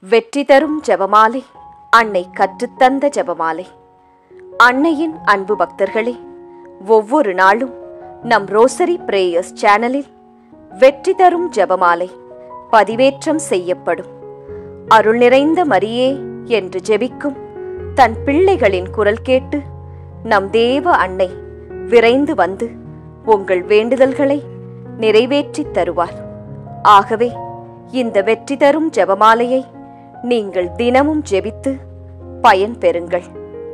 வெற்றி தரும் ஜெபமாலை அன்னை கற்றுத்தந்த ஜெபமாலை அன்னையின் அன்பு பக்தர்களே ஒவ்வொரு நாளும் நம் ரோசரி பிரேயர்ஸ் சேனலில் வெற்றி தரும் ஜெபமாலை பதிவேற்றம் செய்யப்படும் அருள் நிறைந்த மரியே என்று ஜெபிக்கும் தன் பிள்ளைகளின் குரல் கேட்டு நம் தேவ அன்னை விரைந்து வந்து உங்கள் வேண்டுதல்களை நிறைவேற்றித் தருவார் ஆகவே இந்த வெற்றி தரும் ஜெபமாலையை நீங்கள் தினமும் ஜெபித்து பயன் பெறுங்கள்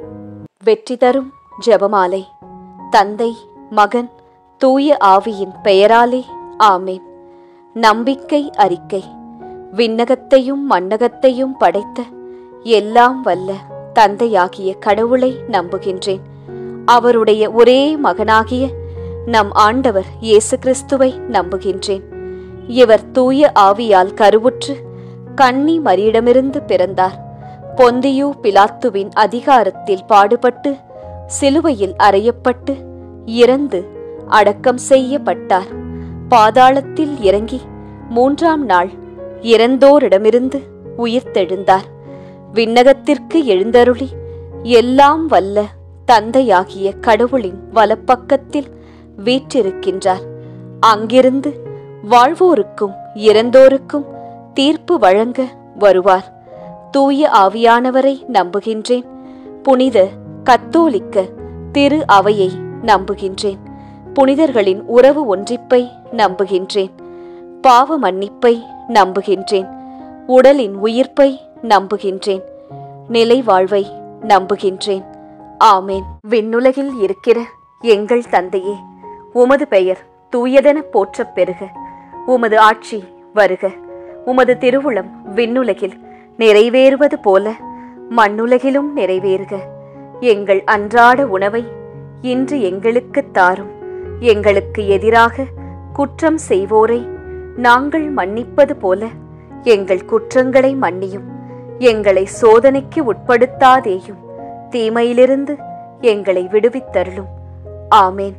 வெற்றி தரும் ஜெபமாலை தந்தை மகன் தூய ஆவியின் பெயராலே ஆமேன் நம்பிக்கை அறிக்கை விண்ணகத்தையும் மண்ணகத்தையும் படைத்த எல்லாம் வல்ல தந்தையாகிய கடவுளை நம்புகின்றேன் அவருடைய ஒரே மகனாகிய நம் ஆண்டவர் இயேசு கிறிஸ்துவை நம்புகின்றேன் இவர் தூய ஆவியால் கருவுற்று கன்னி மரியிடமிருந்து பிறந்தார் பொந்தியு பிலாத்துவின் அதிகாரத்தில் பாடுபட்டு சிலுவையில் அறையப்பட்டு இறந்து அடக்கம் செய்யப்பட்டார் பாதாளத்தில் இறங்கி மூன்றாம் நாள் இறந்தோரிடமிருந்து உயிர்த்தெழுந்தார் விண்ணகத்திற்கு எழுந்தருளி எல்லாம் வல்ல தந்தையாகிய கடவுளின் வலப்பக்கத்தில் வீற்றிருக்கின்றார் அங்கிருந்து வாழ்வோருக்கும் இறந்தோருக்கும் தீர்ப்பு வழங்க வருவார் தூய ஆவியானவரை நம்புகின்றேன் புனித கத்தோலிக்க திரு அவையை நம்புகின்றேன் புனிதர்களின் உறவு ஒன்றிப்பை நம்புகின்றேன் பாவ மன்னிப்பை நம்புகின்றேன் உடலின் உயிர்ப்பை நம்புகின்றேன் நிலை வாழ்வை நம்புகின்றேன் ஆமேன் விண்ணுலகில் இருக்கிற எங்கள் தந்தையே உமது பெயர் தூயதென போற்றப் பெறுக உமது ஆட்சி வருக உமது திருவுளம் விண்ணுலகில் நிறைவேறுவது போல மண்ணுலகிலும் நிறைவேறுக எங்கள் அன்றாட உணவை இன்று எங்களுக்குத் தாரும் எங்களுக்கு எதிராக குற்றம் செய்வோரை நாங்கள் மன்னிப்பது போல எங்கள் குற்றங்களை மன்னியும் எங்களை சோதனைக்கு உட்படுத்தாதேயும் தீமையிலிருந்து எங்களை விடுவித்தருளும் ஆமேன்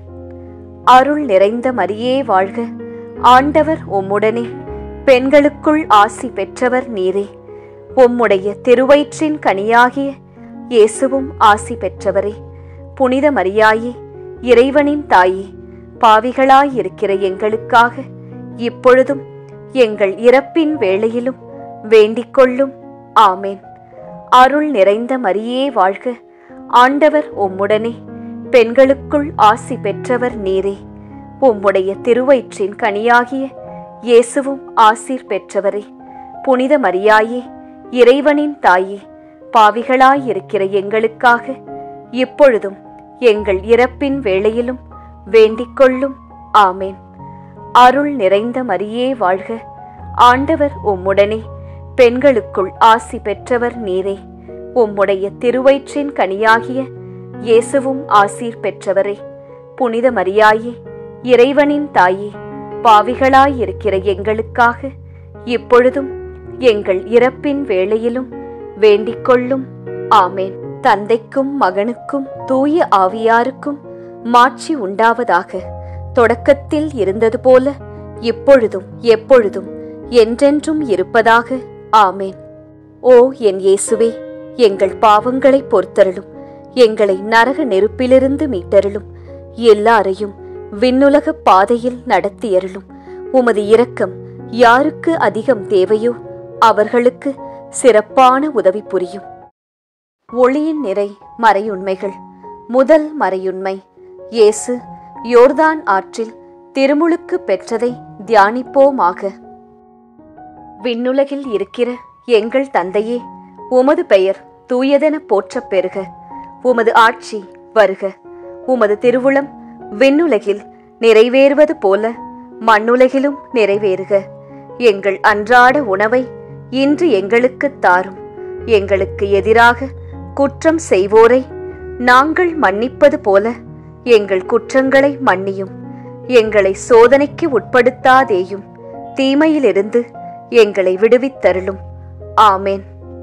அருள் நிறைந்த மரியே வாழ்க ஆண்டவர் உம்முடனே பெண்களுக்குள் ஆசி பெற்றவர் நீரே உம்முடைய திருவயிற்றின் கனியாகிய இயேசுவும் ஆசி பெற்றவரே புனித மரியாயே இறைவனின் தாயே பாவிகளாயிருக்கிற எங்களுக்காக இப்பொழுதும் எங்கள் இறப்பின் வேளையிலும் வேண்டிக் கொள்ளும் ஆமேன் அருள் நிறைந்த மரியே வாழ்க ஆண்டவர் உம்முடனே பெண்களுக்குள் ஆசி பெற்றவர் நீரே உம்முடைய திருவயிற்றின் கனியாகிய இயேசுவும் ஆசீர் பெற்றவரே புனித மரியாயே இறைவனின் தாயே பாவிகளாயிருக்கிற எங்களுக்காக இப்பொழுதும் எங்கள் இறப்பின் வேளையிலும் வேண்டிக் கொள்ளும் ஆமேன் அருள் நிறைந்த மரியே வாழ்க ஆண்டவர் உம்முடனே பெண்களுக்குள் ஆசி பெற்றவர் நீரே உம்முடைய திருவயிற்றின் கனியாகிய இயேசுவும் ஆசீர் பெற்றவரே புனித மரியாயே இறைவனின் தாயே பாவிகளாயிருக்கிற எங்களுக்காக இப்பொழுதும் எங்கள் இறப்பின் வேளையிலும் வேண்டிக் கொள்ளும் ஆமேன் தந்தைக்கும் மகனுக்கும் தூய ஆவியாருக்கும் மாட்சி உண்டாவதாக தொடக்கத்தில் இருந்தது போல இப்பொழுதும் எப்பொழுதும் என்றென்றும் இருப்பதாக ஆமேன் ஓ என் இயேசுவே எங்கள் பாவங்களை பொறுத்தருளும் எங்களை நரக நெருப்பிலிருந்து மீட்டருளும் எல்லாரையும் விண்ணுலக பாதையில் நடத்தியருளும் உமது இரக்கம் யாருக்கு அதிகம் தேவையோ அவர்களுக்கு சிறப்பான உதவி புரியும் ஒளியின் நிறை மறையுண்மைகள் முதல் மறையுண்மை இயேசு யோர்தான் ஆற்றில் திருமுழுக்கு பெற்றதை தியானிப்போமாக விண்ணுலகில் இருக்கிற எங்கள் தந்தையே உமது பெயர் தூயதென போற்றப் பெறுக உமது ஆட்சி வருக உமது திருவுளம் விண்ணுலகில் நிறைவேறுவது போல மண்ணுலகிலும் நிறைவேறுக எங்கள் அன்றாட உணவை இன்று எங்களுக்குத் தாரும் எங்களுக்கு எதிராக குற்றம் செய்வோரை நாங்கள் மன்னிப்பது போல எங்கள் குற்றங்களை மன்னியும் எங்களை சோதனைக்கு உட்படுத்தாதேயும் தீமையிலிருந்து எங்களை விடுவித்தருளும் ஆமேன்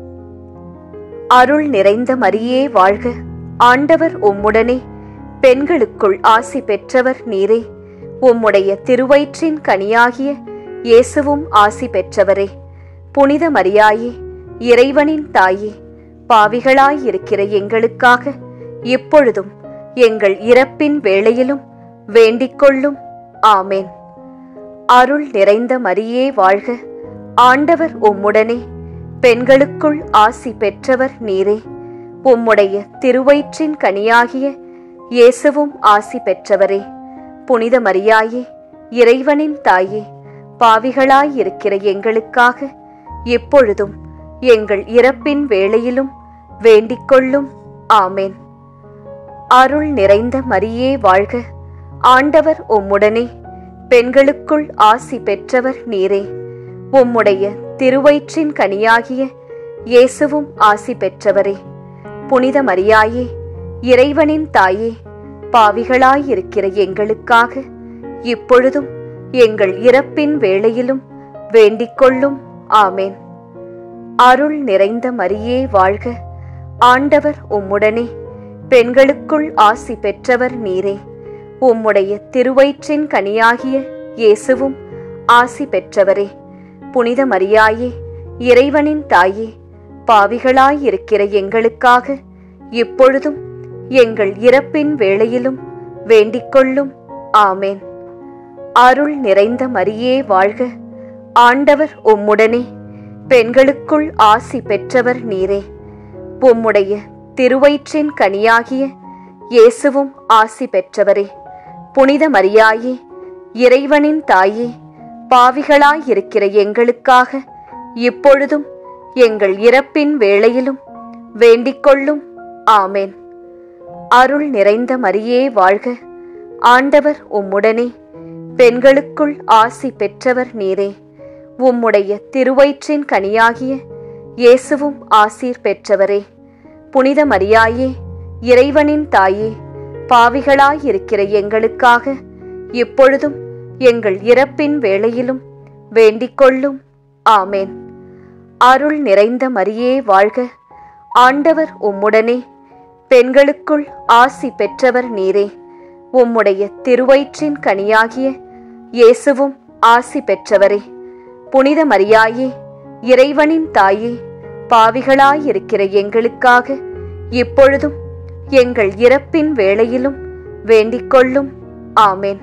அருள் நிறைந்த மரியே வாழ்க ஆண்டவர் உம்முடனே பெண்களுக்குள் ஆசி பெற்றவர் நீரே உம்முடைய திருவயிற்றின் கனியாகிய இயேசுவும் ஆசி பெற்றவரே புனித மரியாயே இறைவனின் தாயே பாவிகளாயிருக்கிற எங்களுக்காக இப்பொழுதும் எங்கள் இறப்பின் வேளையிலும் வேண்டிக் கொள்ளும் ஆமேன் அருள் நிறைந்த மரியே வாழ்க ஆண்டவர் உம்முடனே பெண்களுக்குள் ஆசி பெற்றவர் நீரே உம்முடைய திருவயிற்றின் கனியாகிய இயேசுவும் ஆசி பெற்றவரே புனித மரியாயே இறைவனின் தாயே பாவிகளாயிருக்கிற எங்களுக்காக இப்பொழுதும் எங்கள் இறப்பின் வேளையிலும் வேண்டிக் கொள்ளும் ஆமேன் அருள் நிறைந்த மரியே வாழ்க ஆண்டவர் உம்முடனே பெண்களுக்குள் ஆசி பெற்றவர் நீரே உம்முடைய திருவயிற்றின் கனியாகிய இயேசுவும் ஆசி பெற்றவரே புனித மரியாயே இறைவனின் தாயே பாவிகளாயிருக்கிற எங்களுக்காக இப்பொழுதும் எங்கள் இறப்பின் வேளையிலும் வேண்டிக் கொள்ளும் ஆமேன் அருள் நிறைந்த மரியே வாழ்க ஆண்டவர் உம்முடனே பெண்களுக்குள் ஆசி பெற்றவர் நீரே உம்முடைய திருவயிற்றின் கனியாகிய இயேசுவும் ஆசி பெற்றவரே புனித மரியாயே இறைவனின் தாயே பாவிகளாயிருக்கிற எங்களுக்காக இப்பொழுதும் எங்கள் இறப்பின் வேளையிலும் வேண்டிக் கொள்ளும் ஆமேன் அருள் நிறைந்த மரியே வாழ்க ஆண்டவர் உம்முடனே பெண்களுக்குள் ஆசி பெற்றவர் நீரே உம்முடைய திருவயிற்றின் கனியாகிய இயேசுவும் ஆசி பெற்றவரே புனித மரியாயே இறைவனின் தாயே பாவிகளாயிருக்கிற எங்களுக்காக இப்பொழுதும் எங்கள் இறப்பின் வேளையிலும் வேண்டிக் கொள்ளும் ஆமேன் அருள் நிறைந்த மரியே வாழ்க ஆண்டவர் உம்முடனே பெண்களுக்குள் ஆசி பெற்றவர் நீரே உம்முடைய திருவயிற்றின் கனியாகிய இயேசுவும் ஆசீர் பெற்றவரே புனித மரியாயே இறைவனின் தாயே பாவிகளாயிருக்கிற எங்களுக்காக இப்பொழுதும் எங்கள் இறப்பின் வேளையிலும் வேண்டிக் கொள்ளும் ஆமேன் அருள் நிறைந்த மரியே வாழ்க ஆண்டவர் உம்முடனே பெண்களுக்குள் ஆசி பெற்றவர் நீரே உம்முடைய திருவயிற்றின் கனியாகிய இயேசுவும் ஆசி பெற்றவரே புனித மரியாயே இறைவனின் தாயே பாவிகளாயிருக்கிற எங்களுக்காக இப்பொழுதும் எங்கள் இறப்பின் வேளையிலும் வேண்டிக் கொள்ளும் ஆமேன்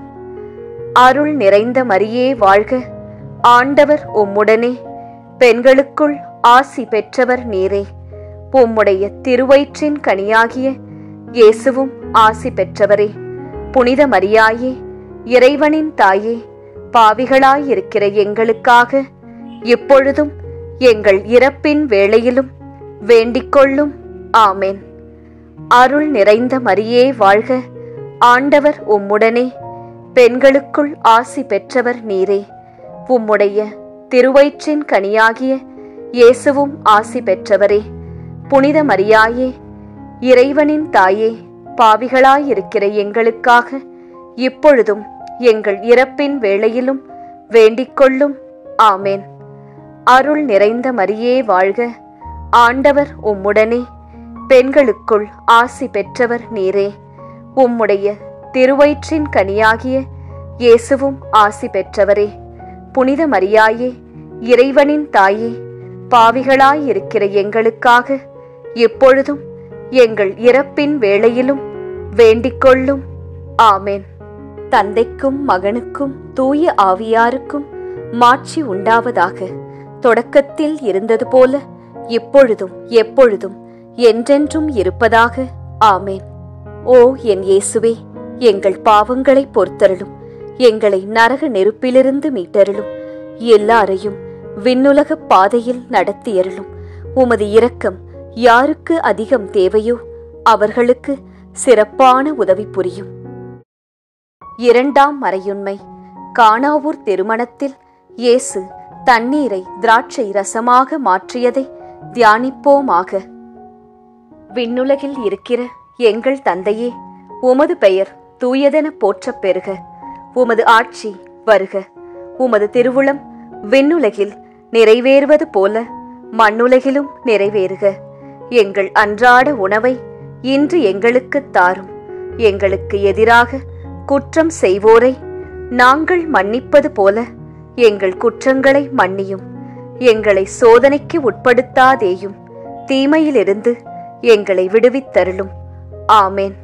அருள் நிறைந்த மரியே வாழ்க ஆண்டவர் உம்முடனே பெண்களுக்குள் ஆசி பெற்றவர் நீரே உம்முடைய திருவயிற்றின் கனியாகிய இயேசுவும் ஆசி பெற்றவரே புனித மரியாயே இறைவனின் தாயே பாவிகளாயிருக்கிற எங்களுக்காக இப்பொழுதும் எங்கள் இறப்பின் வேளையிலும் வேண்டிக் கொள்ளும் ஆமேன் அருள் நிறைந்த மரியே வாழ்க ஆண்டவர் உம்முடனே பெண்களுக்குள் ஆசி பெற்றவர் நீரே உம்முடைய திருவயிற்றின் கனியாகிய இயேசுவும் ஆசி பெற்றவரே புனித மரியாயே இறைவனின் தாயே பாவிகளாயிருக்கிற எங்களுக்காக இப்பொழுதும் எங்கள் இறப்பின் வேளையிலும் வேண்டிக் கொள்ளும் ஆமேன் அருள் நிறைந்த மரியே வாழ்க ஆண்டவர் உம்முடனே பெண்களுக்குள் ஆசி பெற்றவர் நீரே உம்முடைய திருவயிற்றின் கனியாகிய இயேசுவும் ஆசி பெற்றவரே புனித மரியாயே இறைவனின் தாயே பாவிகளாயிருக்கிற எங்களுக்காக எப்பொழுதும் எங்கள் இறப்பின் வேளையிலும் வேண்டிக் கொள்ளும் ஆமேன் தந்தைக்கும் மகனுக்கும் தூய ஆவியாருக்கும் மாட்சி உண்டாவதாக தொடக்கத்தில் இருந்தது போல இப்பொழுதும் எப்பொழுதும் என்றென்றும் இருப்பதாக ஆமேன் ஓ என் இயேசுவே எங்கள் பாவங்களை பொறுத்தருளும் எங்களை நரக நெருப்பிலிருந்து மீட்டருளும் எல்லாரையும் விண்ணுலக பாதையில் நடத்தியருளும் உமது இரக்கம் யாருக்கு அதிகம் தேவையோ அவர்களுக்கு சிறப்பான உதவி புரியும் இரண்டாம் மறையுண்மை கானாவூர் திருமணத்தில் இயேசு தண்ணீரை திராட்சை ரசமாக மாற்றியதை தியானிப்போமாக விண்ணுலகில் இருக்கிற எங்கள் தந்தையே உமது பெயர் தூயதென போற்றப் பெறுக உமது ஆட்சி வருக உமது திருவுளம் விண்ணுலகில் நிறைவேறுவது போல மண்ணுலகிலும் நிறைவேறுக எங்கள் அன்றாட உணவை இன்று எங்களுக்குத் தாரும் எங்களுக்கு எதிராக குற்றம் செய்வோரை நாங்கள் மன்னிப்பது போல எங்கள் குற்றங்களை மன்னியும் எங்களை சோதனைக்கு உட்படுத்தாதேயும் தீமையிலிருந்து எங்களை விடுவித்தருளும் ஆமேன்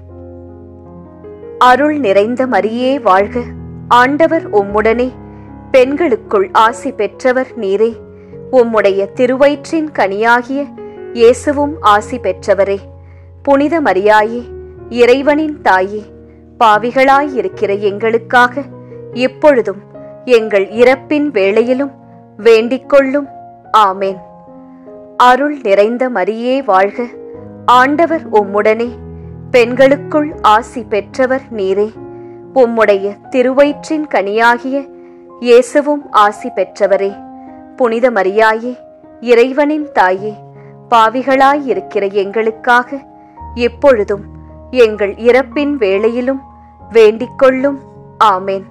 அருள் நிறைந்த மரியே வாழ்க ஆண்டவர் உம்முடனே பெண்களுக்குள் ஆசி பெற்றவர் நீரே உம்முடைய திருவயிற்றின் கனியாகிய இயேசுவும் ஆசி பெற்றவரே புனித மரியாயே இறைவனின் தாயே பாவிகளாயிருக்கிற எங்களுக்காக எப்பொழுதும் எங்கள் இறப்பின் வேளையிலும் வேண்டிக்கொள்ளும் ஆமேன் அருள் நிறைந்த மரியே வாழ்க ஆண்டவர் உம்முடனே பெண்களுக்குள் ஆசி பெற்றவர் நீரே உம்முடைய திருவயிற்றின் கனியாகிய இயேசுவும் ஆசி பெற்றவரே புனித மரியாயே இறைவனின் தாயே பாவிகளாயிருக்கிற எங்களுக்காக எப்பொழுதும் எங்கள் இறப்பின் வேளையிலும் வேண்டிக்கொள்ளும் ஆமேன்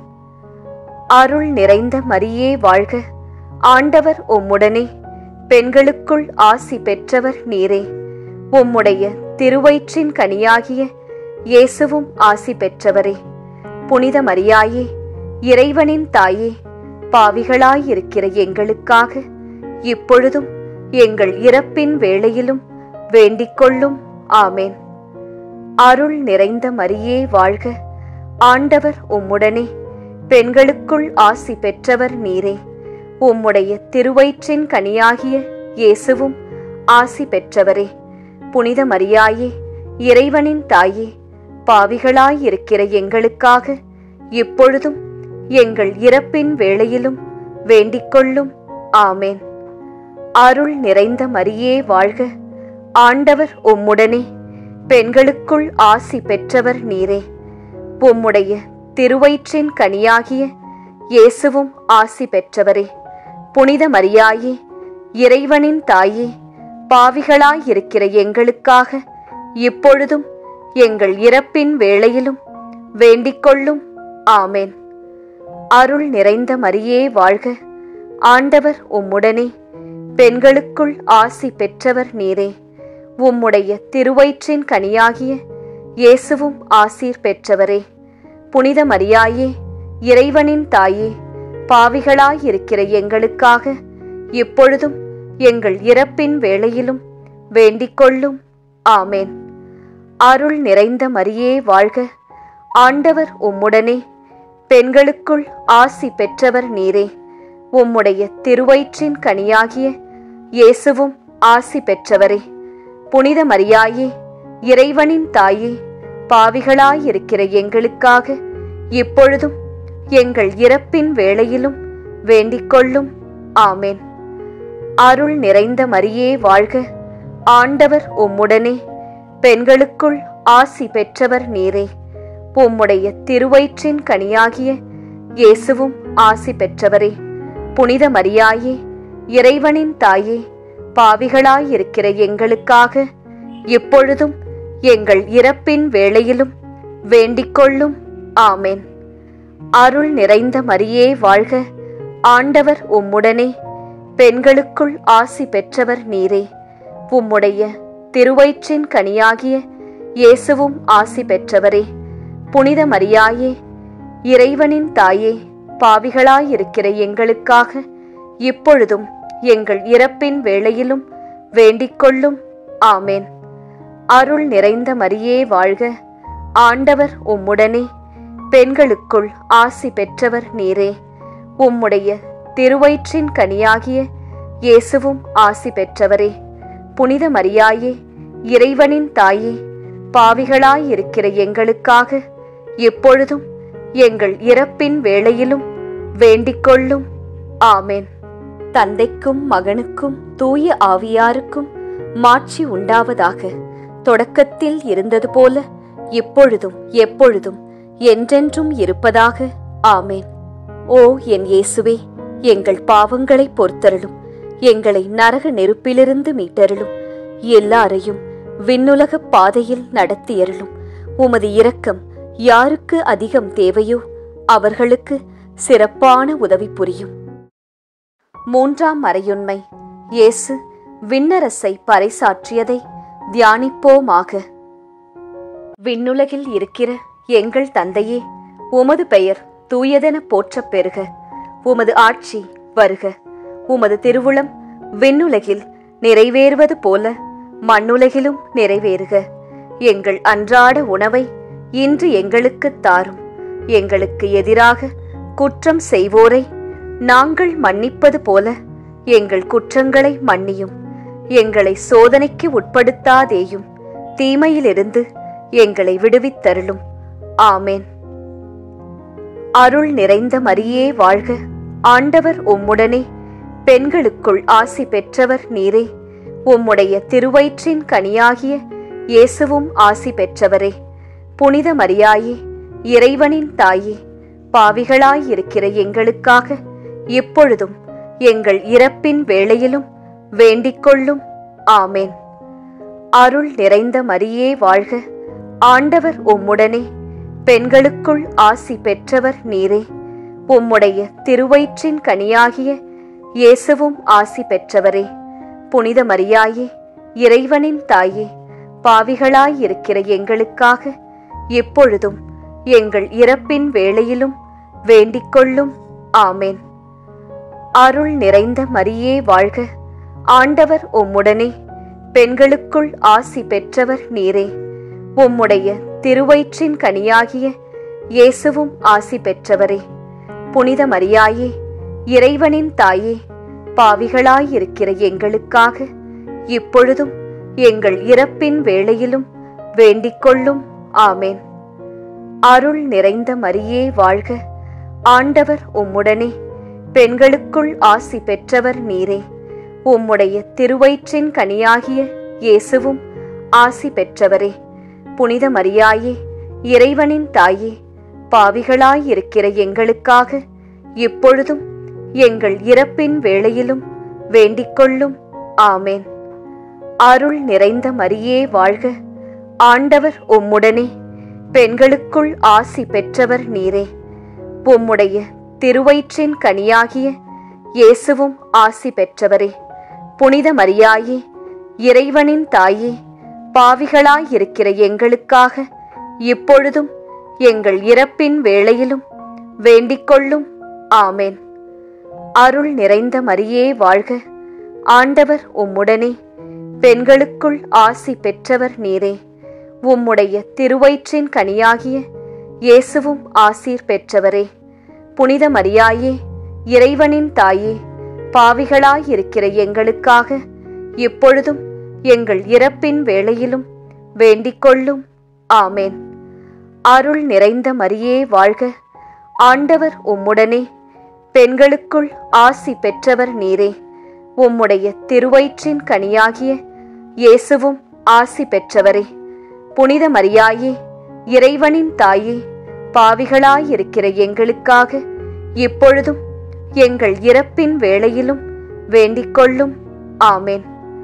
அருள் நிறைந்த மரியே வாழ்க ஆண்டவர் உம்முடனே பெண்களுக்குள் ஆசி பெற்றவர் நீரே உம்முடைய திருவயிற்றின் கனியாகிய இயேசுவும் ஆசி பெற்றவரே புனித மரியாயே இறைவனின் தாயே பாவிகளாயிருக்கிற எங்களுக்காக இப்பொழுதும் எங்கள் இறப்பின் வேளையிலும் வேண்டிக்கொள்ளும் ஆமேன் அருள் நிறைந்த மரியே வாழ்க ஆண்டவர் உம்முடனே பெண்களுக்குள் ஆசி பெற்றவர் நீரே உம்முடைய திருவயிற்றின் கனியாகிய இயேசுவும் ஆசி பெற்றவரே புனித மரியாயே இறைவனின் தாயே பாவிகளாயிருக்கிற எங்களுக்காக இப்பொழுதும் எங்கள் இறப்பின் வேளையிலும் வேண்டிக்கொள்ளும் ஆமேன் அருள் நிறைந்த மரியே வாழ்க ஆண்டவர் உம்முடனே பெண்களுக்குள் ஆசி பெற்றவர் நீரே உம்முடைய திருவயிற்றின் கனியாகிய இயேசுவும் ஆசி பெற்றவரே புனித மரியாயே இறைவனின் தாயே பாவிகளாயிருக்கிற எங்களுக்காக இப்பொழுதும் எங்கள் இறப்பின் வேளையிலும் வேண்டிக்கொள்ளும் ஆமேன் அருள் நிறைந்த மரியே வாழ்க ஆண்டவர் உம்முடனே பெண்களுக்குள் ஆசி பெற்றவர் நீரே உம்முடைய திருவயிற்றின் கனியாகிய இயேசுவும் ஆசீர் பெற்றவரே புனித மரியாயே இறைவனின் தாயே பாவிகளாயிருக்கிற எங்களுக்காக இப்பொழுதும் எங்கள் இறப்பின் வேளையிலும் வேண்டிக்கொள்ளும் ஆமேன் அருள் நிறைந்த மரியே வாழ்க ஆண்டவர் உம்முடனே பெண்களுக்குள் ஆசி பெற்றவர் நீரே உம்முடைய திருவயிற்றின் கனியாகிய இயேசுவும் ஆசி பெற்றவரே புனித மரியாயே இறைவனின் தாயே பாவிகளாயிருக்கிற எங்களுக்காக இப்பொழுதும் எங்கள் இறப்பின் வேளையிலும் வேண்டிக்கொள்ளும் ஆமேன் அருள் நிறைந்த மரியே வாழ்க ஆண்டவர் உம்முடனே பெண்களுக்குள் ஆசி பெற்றவர் நீரே உம்முடைய திருவயிற்றின் கனியாகிய இயேசுவும் ஆசி பெற்றவரே புனித மரியாயே இறைவனின் தாயே பாவிகளாயிருக்கிற எங்களுக்காக இப்பொழுதும் எங்கள் இறப்பின் வேளையிலும் வேண்டிக்கொள்ளும் ஆமேன் அருள் நிறைந்த மரியே வாழ்க ஆண்டவர் உம்முடனே பெண்களுக்குள் ஆசி பெற்றவர் நீரே உம்முடைய திருவயிற்றின் கனியாகிய இயேசுவும் ஆசி பெற்றவரே புனித மரியாயே இறைவனின் தாயே பாவிகளாயிருக்கிற எங்களுக்காக இப்பொழுதும் எங்கள் இறப்பின் வேளையிலும் வேண்டிக்கொள்ளும் ஆமேன் அருள் நிறைந்த மரியே வாழ்க ஆண்டவர் உம்முடனே பெண்களுக்குள் ஆசி பெற்றவர் நீரே உம்முடைய திருவயிற்றின் கனியாகிய இயேசுவும் ஆசி பெற்றவரே புனித மரியாயே இறைவனின் தாயே பாவிகளாயிருக்கிற எங்களுக்காக எப்பொழுதும் எங்கள் இறப்பின் வேளையிலும் வேண்டிக்கொள்ளும் ஆமேன் தந்தைக்கும் மகனுக்கும் தூய ஆவியாருக்கும் மாட்சி உண்டாவதாக தொடக்கத்தில் இருந்தது போல இப்பொழுதும் எப்பொழுதும் என்றென்றும் இருப்பதாக ஆமேன் ஓ என் இயேசுவே எங்கள் பாவங்களை பொறுத்தருளும் எங்களை நரக நெருப்பிலிருந்து மீட்டருளும் எல்லாரையும் விண்ணுலக பாதையில் நடத்தியருளும் உமது இரக்கம் யாருக்கு அதிகம் தேவையோ அவர்களுக்கு சிறப்பான உதவி புரியும் மூன்றாம் மறையுண்மை இயேசு விண்ணரசை பறைசாற்றியதை தியானிப்போமாக விண்ணுலகில் இருக்கிற எங்கள் தந்தையே உமது பெயர் தூயதென போற்றப் பெறுக உமது ஆட்சி வருக உமது திருவுளம் விண்ணுலகில் நிறைவேறுவது போல மண்ணுலகிலும் நிறைவேறுக எங்கள் அன்றாட உணவை இன்று எங்களுக்குத் தாரும் எங்களுக்கு எதிராக குற்றம் செய்வோரை நாங்கள் மன்னிப்பது போல எங்கள் குற்றங்களை மன்னியும் எங்களை சோதனைக்கு உட்படுத்தாதேயும் தீமையிலிருந்து எங்களை விடுவித்தருளும் ஆமேன் அருள் நிறைந்த மரியே வாழ்க ஆண்டவர் உம்முடனே பெண்களுக்குள் ஆசி பெற்றவர் நீரே உம்முடைய திருவயிற்றின் கனியாகிய இயேசுவும் ஆசி பெற்றவரே புனித மரியாயே இறைவனின் தாயே பாவிகளாயிருக்கிற எங்களுக்காக இப்பொழுதும் எங்கள் இறப்பின் வேளையிலும் வேண்டிக்கொள்ளும் ஆமேன் அருள் நிறைந்த மரியே வாழ்க ஆண்டவர் உம்முடனே பெண்களுக்குள் ஆசி பெற்றவர் நீரே உம்முடைய திருவயிற்றின் கனியாகிய இயேசுவும் ஆசி பெற்றவரே புனித மரியாயே இறைவனின் தாயே பாவிகளாயிருக்கிற எங்களுக்காக இப்பொழுதும் எங்கள் இறப்பின் வேளையிலும் வேண்டிக்கொள்ளும் ஆமேன் அருள் நிறைந்த மரியே வாழ்க ஆண்டவர் உம்முடனே பெண்களுக்குள் ஆசி பெற்றவர் நீரே உம்முடைய திருவயிற்றின் கனியாகிய இயேசுவும் ஆசி பெற்றவரே புனித மரியாயே இறைவனின் தாயே பாவிகளாயிருக்கிற எங்களுக்காக இப்பொழுதும் எங்கள் இறப்பின் வேளையிலும் வேண்டிக்கொள்ளும் ஆமேன் அருள் நிறைந்த மரியே வாழ்க ஆண்டவர் உம்முடனே பெண்களுக்குள் ஆசி பெற்றவர் நீரே உம்முடைய திருவயிற்றின் கனியாகிய இயேசுவும் ஆசி பெற்றவரே புனித மரியாயே இறைவனின் தாயே பாவிகளாயிருக்கிற எங்களுக்காக இப்பொழுதும் எங்கள் இறப்பின் வேளையிலும் வேண்டிக்கொள்ளும் ஆமேன் அருள் நிறைந்த மரியே வாழ்க ஆண்டவர் உம்முடனே பெண்களுக்குள் ஆசி பெற்றவர் நீரே உம்முடைய திருவயிற்றின் கனியாகிய இயேசுவும் ஆசி பெற்றவரே புனித மரியாயே இறைவனின் தாயே பாவிகளாயிருக்கிற எங்களுக்காக இப்பொழுதும் எங்கள் இறப்பின் வேளையிலும் வேண்டிக்கொள்ளும் ஆமேன் அருள் நிறைந்த மரியே வாழ்க ஆண்டவர் உம்முடனே பெண்களுக்குள் ஆசி பெற்றவர் நீரே உம்முடைய திருவயிற்றின் கனியாகிய இயேசுவும் ஆசீர் பெற்றவரே புனித மரியாயே இறைவனின் தாயே பாவிகளாயிருக்கிற எங்களுக்காக இப்பொழுதும் எங்கள் இறப்பின் வேளையிலும் வேண்டிக்கொள்ளும் ஆமேன் அருள் நிறைந்த மரியே வாழ்க ஆண்டவர் உம்முடனே பெண்களுக்குள் ஆசி பெற்றவர் நீரே உம்முடைய திருவயிற்றின் கனியாகிய இயேசுவும் ஆசி பெற்றவரே புனித மரியாயே இறைவனின் தாயே பாவிகளாயிருக்கிற எங்களுக்காக இப்பொழுதும் எங்கள் இறப்பின் வேளையிலும் வேண்டிக்கொள்ளும் ஆமேன்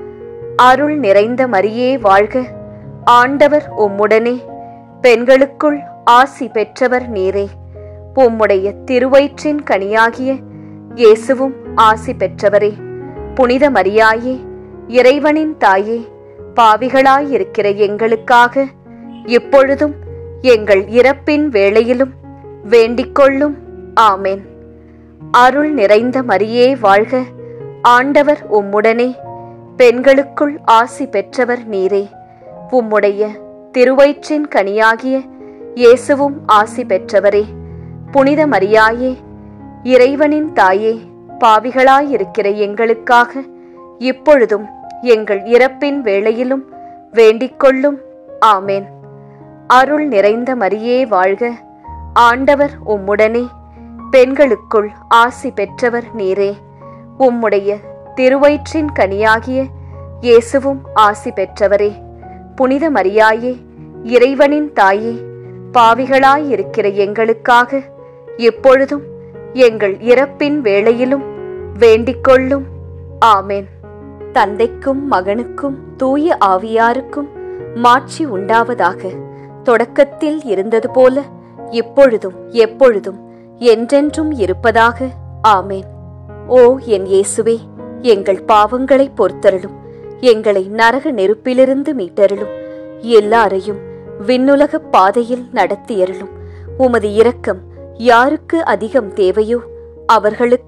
அருள் நிறைந்த மரியே வாழ்க ஆண்டவர் உம்முடனே பெண்களுக்குள் ஆசி பெற்றவர் நீரே உம்முடைய திருவயிற்றின் கனியாகிய இயேசுவும் ஆசி பெற்றவரே புனித மரியாயே இறைவனின் தாயே பாவிகளாயிருக்கிற எங்களுக்காக இப்பொழுதும் எங்கள் இறப்பின் வேளையிலும் வேண்டிக்கொள்ளும் ஆமேன் அருள் நிறைந்த மரியே வாழ்க ஆண்டவர் உம்முடனே பெண்களுக்குள் ஆசி பெற்றவர் நீரே உம்முடைய திருவயிற்றின் கனியாகிய இயேசுவும் ஆசி பெற்றவரே புனித மரியாயே இறைவனின் தாயே பாவிகளாயிருக்கிற எங்களுக்காக இப்பொழுதும் எங்கள் இறப்பின் வேளையிலும் வேண்டிக்கொள்ளும் ஆமேன் அருள் நிறைந்த மரியே வாழ்க ஆண்டவர் உம்முடனே பெண்களுக்குள் ஆசி பெற்றவர் நீரே உம்முடைய திருவயிற்றின் கனியாகிய இயேசுவும் ஆசி பெற்றவரே புனித மரியாயே இறைவனின் தாயே பாவிகளாயிருக்கிற எங்களுக்காக இப்பொழுதும் எங்கள் இறப்பின் வேளையிலும் வேண்டிக்கொள்ளும் ஆமேன் தந்தைக்கும் மகனுக்கும் தூய ஆவியாருக்கும் மாட்சி உண்டாவதாக தொடக்கத்தில் இருந்தது போல இப்பொழுதும் எப்பொழுதும் என்றென்றும் இருப்பதாக ஆமேன் ஓ என் இயேசுவே எங்கள் பாவங்களை பொறுத்தருளும் எங்களை நரக நெருப்பிலிருந்து மீட்டருளும் எல்லாரையும் விண்ணுலக பாதையில் நடத்தியருளும் உமது இரக்கம் யாருக்கு அதிகம் தேவையோ அவர்களுக்கு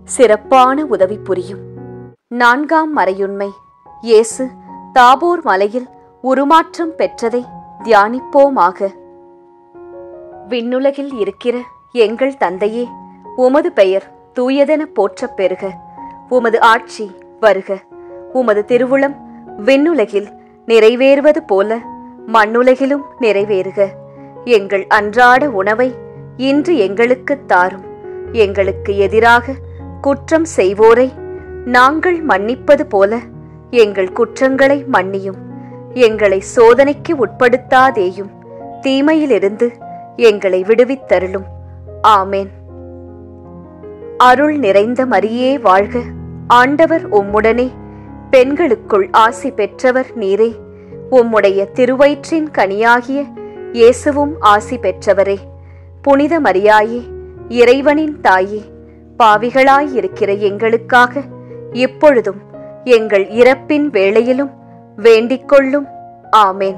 சிறப்பான உதவி புரியும் நான்காம் மறையுண்மை இயேசு தாபோர் மலையில் உருமாற்றம் பெற்றதை தியானிப்போமாக விண்ணுலகில் இருக்கிற எங்கள் தந்தையே உமது பெயர் தூயதென போற்றப் பெறுக உமது ஆட்சி வருக உமது திருவுளம் விண்ணுலகில் நிறைவேறுவது போல மண்ணுலகிலும் நிறைவேறுக எங்கள் அன்றாட உணவை இன்று எங்களுக்குத் தாரும் எங்களுக்கு எதிராக குற்றம் செய்வோரை நாங்கள் மன்னிப்பது போல எங்கள் குற்றங்களை மன்னியும் எங்களை சோதனைக்கு உட்படுத்தாதேயும் தீமையிலிருந்து எங்களை விடுவித்தருளும் ஆமேன் அருள் நிறைந்த மரியே வாழ்க ஆண்டவர் உம்முடனே பெண்களுக்குள் ஆசி பெற்றவர் நீரே உம்முடைய திருவயிற்றின் கனியாகிய இயேசுவும் ஆசி பெற்றவரே புனித மரியாயே இறைவனின் தாயே பாவிகளாயிருக்கிற எங்களுக்காக இப்பொழுதும் எங்கள் இறப்பின் வேளையிலும் வேண்டிக்கொள்ளும் ஆமேன்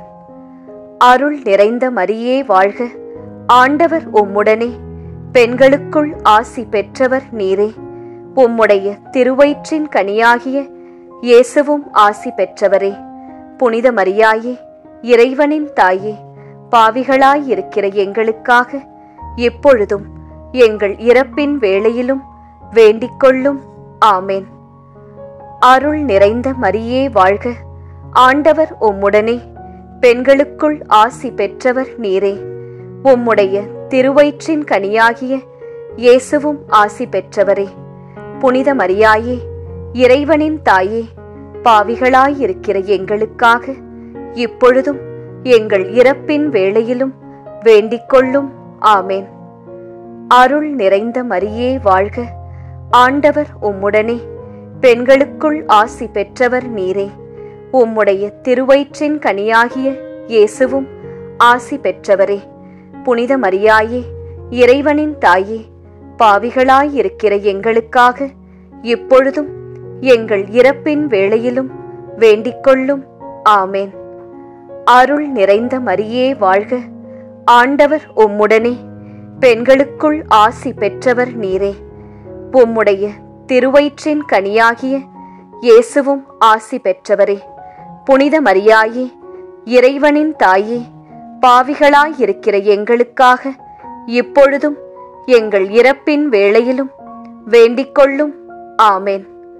அருள் நிறைந்த மரியே வாழ்க ஆண்டவர் உம்முடனே பெண்களுக்குள் ஆசி பெற்றவர் நீரே உம்முடைய திருவயிற்றின் கனியாகிய இயேசுவும் ஆசி பெற்றவரே புனித மரியாயே இறைவனின் தாயே பாவிகளாயிருக்கிற எங்களுக்காக இப்பொழுதும் எங்கள் இறப்பின் வேளையிலும் வேண்டிக்கொள்ளும் ஆமேன் அருள் நிறைந்த மரியே வாழ்க ஆண்டவர் உம்முடனே பெண்களுக்குள் ஆசி பெற்றவர் நீரே உம்முடைய திருவயிற்றின் கனியாகிய இயேசுவும் ஆசி பெற்றவரே புனித மரியாயே இறைவனின் தாயே பாவிகளாயிருக்கிற எங்களுக்காக இப்பொழுதும் எங்கள் இறப்பின் வேளையிலும் வேண்டிக்கொள்ளும் ஆமேன் அருள் நிறைந்த மரியே வாழ்க ஆண்டவர் உம்முடனே பெண்களுக்குள் ஆசி பெற்றவர் நீரே உம்முடைய திருவயிற்றின் கனியாகிய இயேசுவும் ஆசி பெற்றவரே புனித மரியாயே இறைவனின் தாயே பாவிகளாயிருக்கிற எங்களுக்காக இப்பொழுதும் எங்கள் இறப்பின் வேளையிலும் வேண்டிக்கொள்ளும் ஆமேன் அருள் நிறைந்த மரியே வாழ்க ஆண்டவர் உம்முடனே பெண்களுக்குள் ஆசி பெற்றவர் நீரே உம்முடைய திருவயிற்றின் கனியாகிய இயேசுவும் ஆசி பெற்றவரே புனித மரியாயே இறைவனின் தாயே பாவிகளாயிருக்கிற எங்களுக்காக இப்பொழுதும் எங்கள் இறப்பின் வேளையிலும் வேண்டிக்கொள்ளும் ஆமேன்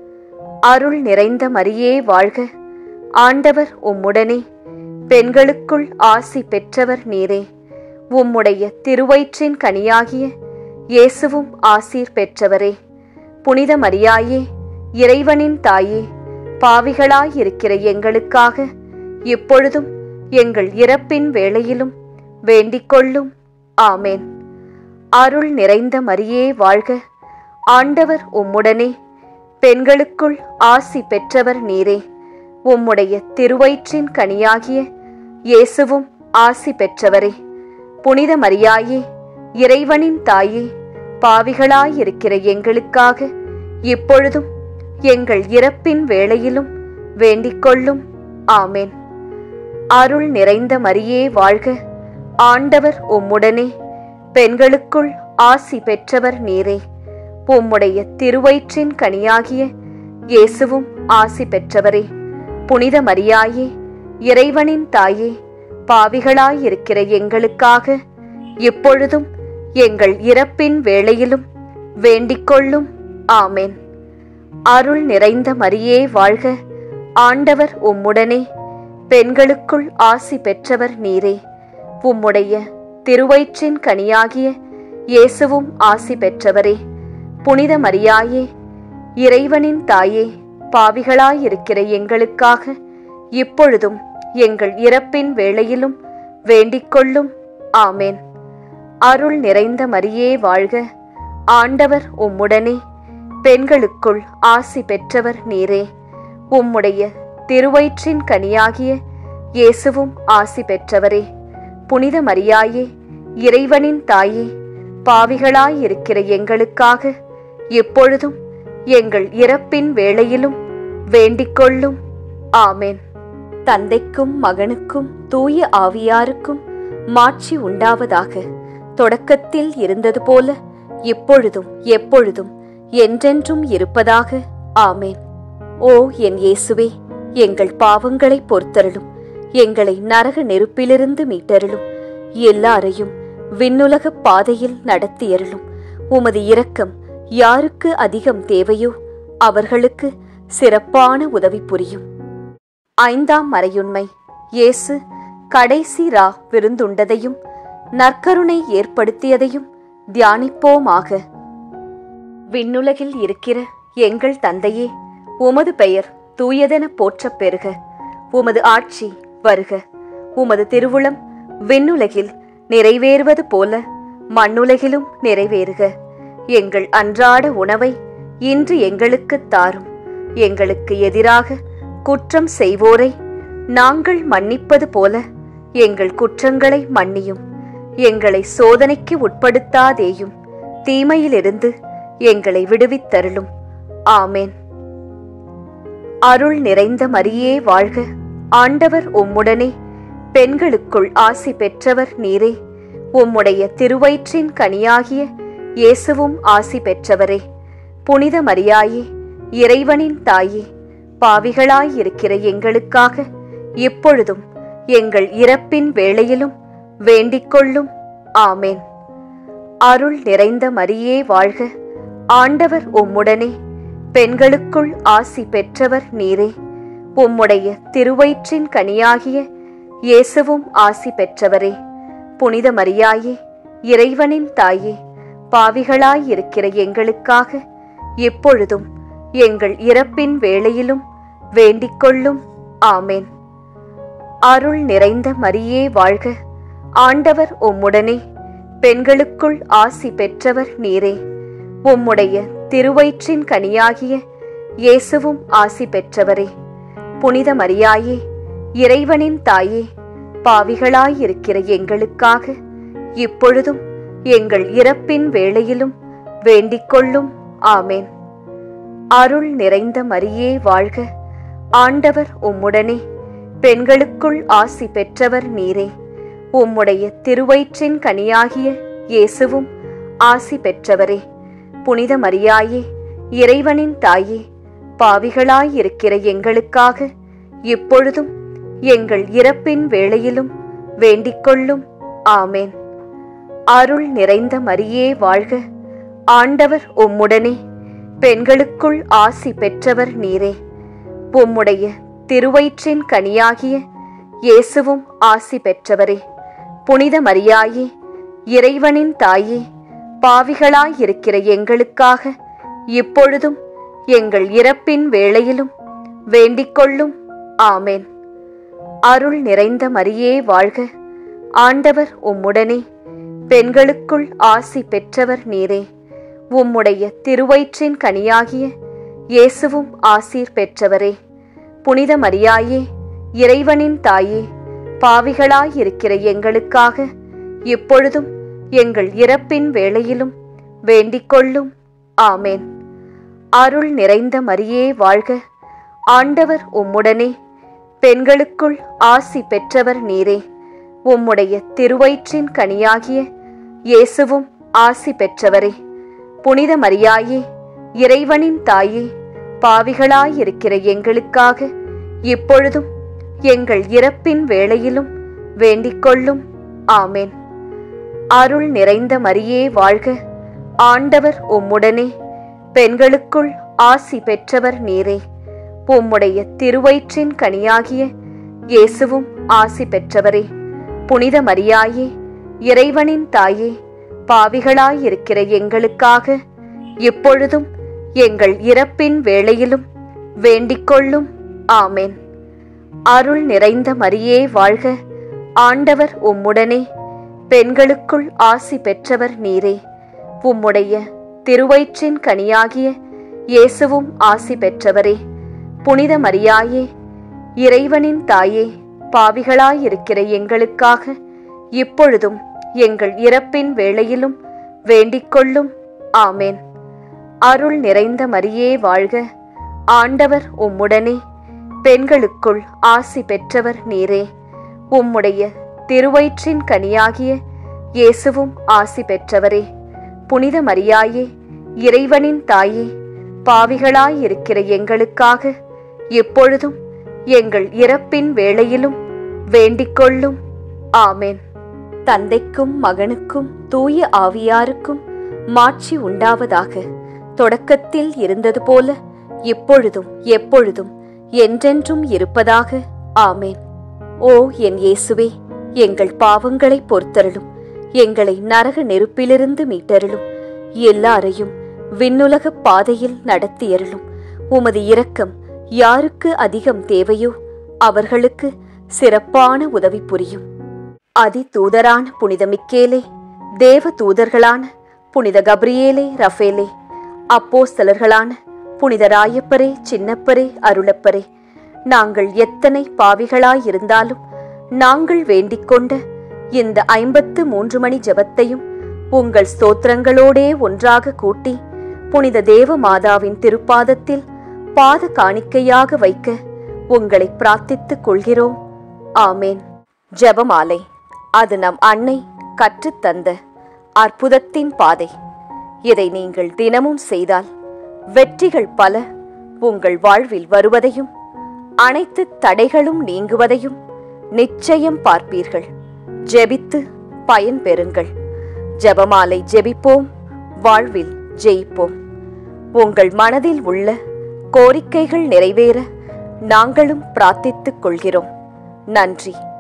அருள் நிறைந்த மரியே வாழ்க ஆண்டவர் உம்முடனே பெண்களுக்குள் ஆசி பெற்றவர் நீரே உம்முடைய திருவயிற்றின் கனியாகிய இயேசுவும் ஆசீர் பெற்றவரே புனித மரியாயே இறைவனின் தாயே பாவிகளாயிருக்கிற எங்களுக்காக இப்பொழுதும் எங்கள் இறப்பின் வேளையிலும் வேண்டிக்கொள்ளும் ஆமேன் அருள் நிறைந்த மரியே வாழ்க ஆண்டவர் உம்முடனே பெண்களுக்குள் ஆசி பெற்றவர் நீரே உம்முடைய திருவயிற்றின் கனியாகிய இயேசுவும் ஆசி பெற்றவரே புனித மரியாயே இறைவனின் தாயே பாவிகளாயிருக்கிற எங்களுக்காக இப்பொழுதும் எங்கள் இறப்பின் வேளையிலும் வேண்டிக்கொள்ளும் ஆமேன் அருள் நிறைந்த மரியே வாழ்க ஆண்டவர் உம்முடனே பெண்களுக்குள் ஆசி பெற்றவர் நீரே உம்முடைய திருவயிற்றின் கனியாகிய இயேசுவும் ஆசி பெற்றவரே புனித மரியாயே இறைவனின் தாயே பாவிகளாயிருக்கிற எங்களுக்காக இப்பொழுதும் எங்கள் இறப்பின் வேளையிலும் வேண்டிக்கொள்ளும் ஆமேன் அருள் நிறைந்த மரியே வாழ்க ஆண்டவர் உம்முடனே பெண்களுக்குள் ஆசி பெற்றவர் நீரே உம்முடைய திருவயிற்றின் கனியாகிய இயேசுவும் ஆசி பெற்றவரே புனித மரியாயே இறைவனின் தாயே பாவிகளாயிருக்கிற எங்களுக்காக இப்பொழுதும் எங்கள் இறப்பின் வேளையிலும் வேண்டிக்கொள்ளும் ஆமேன் அருள் நிறைந்த மரியே வாழ்க ஆண்டவர் உம்முடனே பெண்களுக்குள் ஆசி பெற்றவர் நீரே உம்முடைய திருவயிற்றின் கனியாகிய இயேசுவும் ஆசி பெற்றவரே புனித மரியாயே இறைவனின் தாயே பாவிகளாயிருக்கிற எங்களுக்காக இப்பொழுதும் எங்கள் இறப்பின் வேளையிலும் வேண்டிக்கொள்ளும் ஆமேன் தந்தைக்கும் மகனுக்கும் தூய ஆவியாருக்கும் மாட்சி உண்டாவதாக தொடக்கத்தில் இருந்தது போல இப்பொழுதும் எப்பொழுதும் என்றென்றும் இருப்பதாக ஆமேன் ஓ என் இயேசுவே எங்கள் பாவங்களை பொறுத்தருளும் எங்களை நரக நெருப்பிலிருந்து மீட்டருளும் எல்லாரையும் விண்ணுலக பாதையில் நடத்தியருளும் உமது இரக்கம் யாருக்கு அதிகம் தேவையோ அவர்களுக்கு சிறப்பான உதவி புரியும் ஐந்தாம் மறையுண்மை இயேசு கடைசி ரா விருந்துண்டதையும் நற்கருணை ஏற்படுத்தியதையும் தியானிப்போமாக விண்ணுலகில் இருக்கிற எங்கள் தந்தையே உமது பெயர் தூயதென போற்றப் பெறுக உமது ஆட்சி வருக உமது திருவுளம் விண்ணுலகில் நிறைவேறுவது போல மண்ணுலகிலும் நிறைவேறுக எங்கள் அன்றாட உணவை இன்று எங்களுக்குத் தாரும் எங்களுக்கு எதிராக குற்றம் செய்வோரை நாங்கள் மன்னிப்பது போல எங்கள் குற்றங்களை மன்னியும் எங்களை சோதனைக்கு உட்படுத்தாதேயும் தீமையிலிருந்து எங்களை விடுவித்தருளும் ஆமேன் அருள் நிறைந்த மரியே வாழ்க ஆண்டவர் உம்முடனே பெண்களுக்குள் ஆசி பெற்றவர் நீரே உம்முடைய திருவயிற்றின் கனியாகிய இயேசுவும் ஆசி பெற்றவரே புனித மரியாயே இறைவனின் தாயே பாவிகளாயிருக்கிற எங்களுக்காக இப்பொழுதும் எங்கள் இறப்பின் வேளையிலும் வேண்டிக்கொள்ளும் ஆமேன் அருள் நிறைந்த மரியே வாழ்க ஆண்டவர் உம்முடனே பெண்களுக்குள் ஆசி பெற்றவர் நீரே உம்முடைய திருவயிற்றின் கனியாகிய இயேசுவும் ஆசி பெற்றவரே புனித மரியாயே இறைவனின் தாயே பாவிகளாயிருக்கிற எங்களுக்காக இப்பொழுதும் எங்கள் இறப்பின் வேளையிலும் வேண்டிக்கொள்ளும் ஆமேன் அருள் நிறைந்த மரியே வாழ்க ஆண்டவர் உம்முடனே பெண்களுக்குள் ஆசி பெற்றவர் நீரே உம்முடைய திருவயிற்றின் கனியாகிய இயேசுவும் ஆசி பெற்றவரே புனித மரியாயே இறைவனின் தாயே பாவிகளாயிருக்கிற எங்களுக்காக இப்பொழுதும் எங்கள் இறப்பின் வேளையிலும் வேண்டிக்கொள்ளும் ஆமேன் அருள் நிறைந்த மரியே வாழ்க ஆண்டவர் உம்முடனே பெண்களுக்குள் ஆசி பெற்றவர் நீரே உம்முடைய திருவயிற்றின் கனியாகிய இயேசுவும் ஆசி பெற்றவரே புனித மரியாயே இறைவனின் தாயே பாவிகளாயிருக்கிற எங்களுக்காக இப்பொழுதும் எங்கள் இறப்பின் வேளையிலும் வேண்டிக்கொள்ளும் ஆமேன் அருள் நிறைந்த மரியே வாழ்க ஆண்டவர் உம்முடனே பெண்களுக்குள் ஆசி பெற்றவர் நீரே உம்முடைய திருவயிற்றின் கனியாகிய இயேசுவும் ஆசி பெற்றவரே புனித மரியாயே இறைவனின் தாயே பாவிகளாயிருக்கிற எங்களுக்காக இப்பொழுதும் எங்கள் இறப்பின் வேளையிலும் வேண்டிக்கொள்ளும் ஆமேன் அருள் நிறைந்த மரியே வாழ்க ஆண்டவர் உம்முடனே பெண்களுக்குள் ஆசி பெற்றவர் நீரே உம்முடைய திருவயிற்றின் கனியாகிய இயேசுவும் ஆசீர் பெற்றவரே புனித மரியாயே இறைவனின் தாயே பாவிகளாயிருக்கிற எங்களுக்காக இப்பொழுதும் எங்கள் இறப்பின் வேளையிலும் வேண்டிக்கொள்ளும் ஆமேன் அருள் நிறைந்த மரியே வாழ்க ஆண்டவர் உம்முடனே பெண்களுக்குள் ஆசி பெற்றவர் நீரே உம்முடைய திருவயிற்றின் கனியாகிய இயேசுவும் ஆசி பெற்றவரே புனித மரியாயே இறைவனின் தாயே பாவிகளாயிருக்கிற எங்களுக்காக இப்பொழுதும் எங்கள் இறப்பின் வேளையிலும் வேண்டிக்கொள்ளும் ஆமேன் அருள் நிறைந்த மரியே வாழ்க ஆண்டவர் உம்முடனே பெண்களுக்குள் ஆசி பெற்றவர் நீரே உம்முடைய திருவயிற்றின் கனியாகிய இயேசுவும் ஆசி பெற்றவரே புனித மரியாயே இறைவனின் தாயே பாவிகளாயிருக்கிற எங்களுக்காக இப்பொழுதும் எங்கள் இறப்பின் வேளையிலும் வேண்டிக்கொள்ளும் ஆமேன் அருள் நிறைந்த மரியே வாழ்க ஆண்டவர் உம்முடனே பெண்களுக்குள் ஆசி பெற்றவர் நீரே உம்முடைய திருவயிற்றின் கனியாகிய இயேசுவும் ஆசி பெற்றவரே புனித மரியாயே இறைவனின் தாயே பாவிகளாயிருக்கிற எங்களுக்காக இப்பொழுதும் எங்கள் இறப்பின் வேளையிலும் வேண்டிக்கொள்ளும் ஆமேன் அருள் நிறைந்த மரியே வாழ்க ஆண்டவர் உம்முடனே பெண்களுக்குள் ஆசி பெற்றவர் நீரே உம்முடைய திருவயிற்றின் கனியாகிய இயேசுவும் ஆசி பெற்றவரே புனித மரியாயே இறைவனின் தாயே பாவிகளாயிருக்கிற எங்களுக்காக எப்பொழுதும் எங்கள் இறப்பின் வேளையிலும் வேண்டிக் கொள்ளும் ஆமென் தந்தைக்கும் மகனுக்கும் தூய ஆவியாருக்கும் மாட்சி உண்டாவதாக தொடக்கத்தில் இருந்தது போல இப்பொழுதும் எப்பொழுதும் என்றென்றும் இருப்பதாக ஆமேன் ஓ என் இயேசுவே எங்கள் பாவங்களை பொறுத்தருளும் எங்களை நரக நெருப்பிலிருந்து மீட்டருளும் எல்லாரையும் விண்ணுலக பாதையில் நடத்தியருளும் உமது இரக்கம் யாருக்கு அதிகம் தேவையோ அவர்களுக்கு சிறப்பான உதவி புரியும் அதி தூதரான புனித மிக்கேலே தேவ தூதர்களான புனித கப்ரியேலே ரஃபேலே அப்போஸ்தலர்களான புனித ராயப்பரே சின்னப்பரே அருளப்பரே நாங்கள் எத்தனை பாவிகளாயிருந்தாலும் நாங்கள் வேண்டிக் கொண்ட இந்த ஐம்பத்து மூன்று மணி ஜெபத்தையும் உங்கள் ஸ்தோத்திரங்களோடே ஒன்றாக கூட்டி புனித தேவ மாதாவின் திருப்பாதத்தில் பாத காணிக்கையாக வைக்க உங்களை பிரார்த்தித்துக் கொள்கிறோம் ஆமேன் ஜெபமாலை அது நம் அன்னை கற்றுத்தந்த அற்புதத்தின் பாதை இதை நீங்கள் தினமும் செய்தால் வெற்றிகள் பல உங்கள் வாழ்வில் வருவதையும் அனைத்து தடைகளும் நீங்குவதையும் நிச்சயம் பார்ப்பீர்கள் ஜெபித்து பயன் பெறுங்கள் ஜெபமாலை ஜெபிப்போம் வாழ்வில் ஜெயிப்போம் உங்கள் மனதில் உள்ள கோரிக்கைகள் நிறைவேற நாங்களும் பிரார்த்தித்துக் கொள்கிறோம் நன்றி